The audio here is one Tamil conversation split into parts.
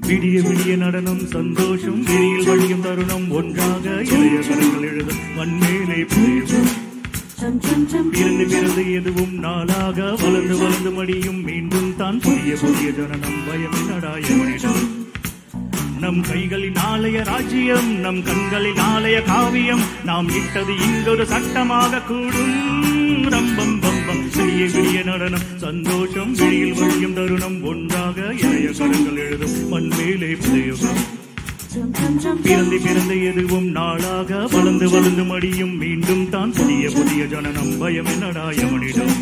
விடிய விடிய நடனம் சந்தோஷம் வெளியில் வழியும் தருணம் ஒன்றாக இளைய கரங்கள் எழுதும் மண்மேலே புரியும் Chum chum chum. பிறந்து பிறந்து எதுவும் நாளாக வளர்ந்து வளர்ந்து மடியும் மீண்டும் தான் புதிய புதிய ஜனனம் பயம் நடாயமனிடம் நம் கைகளின் ஆலய ராஜ்யம் நம் கண்களின் ஆலய காவியம் நாம் இட்டது இங்கொரு சட்டமாக கூடும் ரம்பம் பம்பம் சிறிய விடிய நடனம் சந்தோஷம் வெளியில் வழியும் தருணம் ஒன்றாக இளைய கரங்கள் எழுதும் மண்மேலே புதையுகம் Chum chum chum. பிறந்து பிறந்து எதுவும் நாளாக வளர்ந்து வளர்ந்து மடியும் மீண்டும் தான் புதிய புதிய ஜனனம் பயம் என்னடா யமனிடம்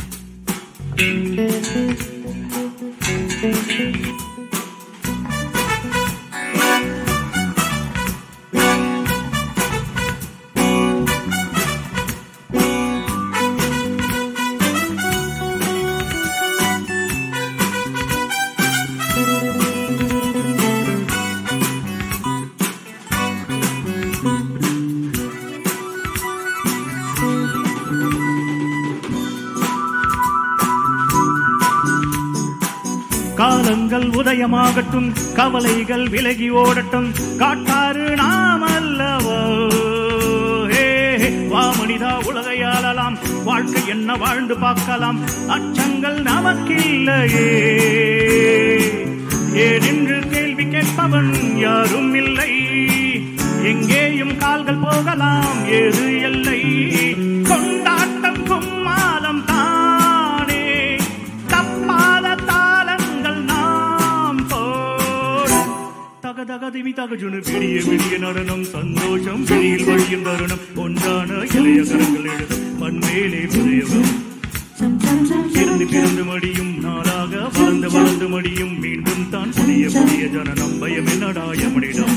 காலங்கள் உதயமாகட்டும் கவலைகள் விலகி ஓடட்டும் காட்டாறு நாம் அல்லவோ ஹே, ஹே. வா மனிதா உலகை ஆளலாம் வாழ்க்கை என்ன வாழ்ந்து பார்க்கலாம் அச்சங்கள் நமக்கில்லையே ஏனென்று கேள்வி கேட்பவன் யாரும் இல்லை எங்கேயும் கால்கள் போகலாம் ஏது எல்லை கொண்டாட்டம் கும்மாலம் தானே தப்பாத தாளங்கள் நாம் போட தக தக திமி தகஜுனு விடிய விடிய நடனம் சந்தோஷம் வெளியில் வழியும் தருணம் ஒன்றான இளைய கரங்கள் எழுதும் மண்மேலே புதையவும் Chum chum chum. பிறந்து பிறந்து மடியும் நாளாக வளர்ந்து வளர்ந்து மடியும் மீண்டும் தான் புதிய புதிய ஜனனம் பயம் என்னடா யமனிடம்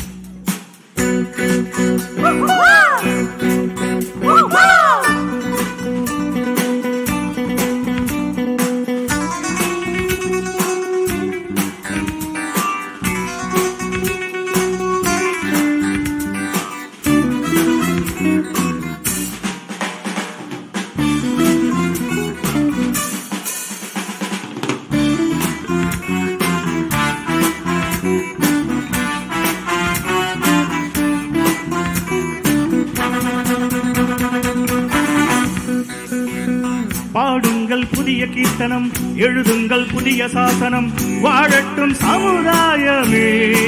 பாடுங்கள் புதிய கீர்த்தனம் எழுதுங்கள் புதிய சாசனம் வாழட்டும் சமுதாயமே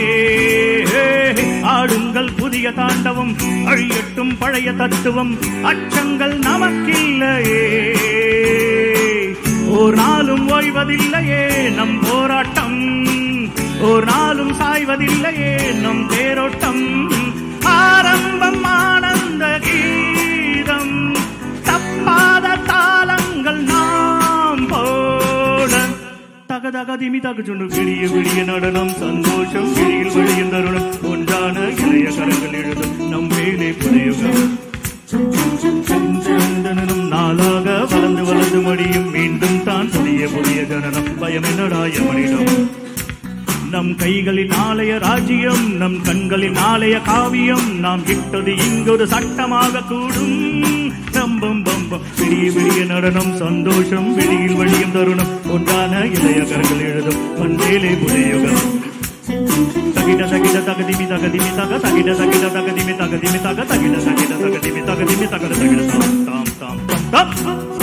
ஆடுங்கள் புதிய தாண்டவம் அழியட்டும் பழைய தத்துவம் அச்சங்கள் நமக்கில்லையே ஓர் நாளும் ஓய்வதில்லையே நம் போராட்டம் ஓர் நாளும் சாய்வதில்லையே நம் தேரோட்டம் ஆரம்பம் ஆனந்த கீதம் தப்பாத தாளங்கள் நாம் போட தக தக திமி தகச்சுண்டு விடிய விடிய நடனம் சந்தோஷம் வெளியில் வழியும் தருணம் ஒன்றான இளைய கரங்கள் எழுதும் நம் மேலே புதையுகம் Chum chum chum chum. சந்தனனும் நாளாக வளர்ந்து வளர்ந்து மடியும் மீண்டும் தான் புதிய புதிய ஜனனம் பயம் என்னடா யமனிடம் நம் கைகளின் ஆலய ராஜ்யம் நம் கண்களின் ஆலய காவியம் நாம் இட்டது இங்கொரு சட்டமாக கூடும் ரம்பம் பம்பம் விடிய விடிய நடனம் சந்தோஷம் வெளியில் வழியும் தருணம் ஒன்றான இளைய கரங்கள் எழுதும் மண்மேலே புதையுகம் தகிட தகிட தகதிமி தகதிமி தக தகிட தகிட தகதிமி தகதிமி தக தகிட தகிட தகதிமி தகதிமி தகத தகிட தாம் தாம் தாம் தாம் தாம்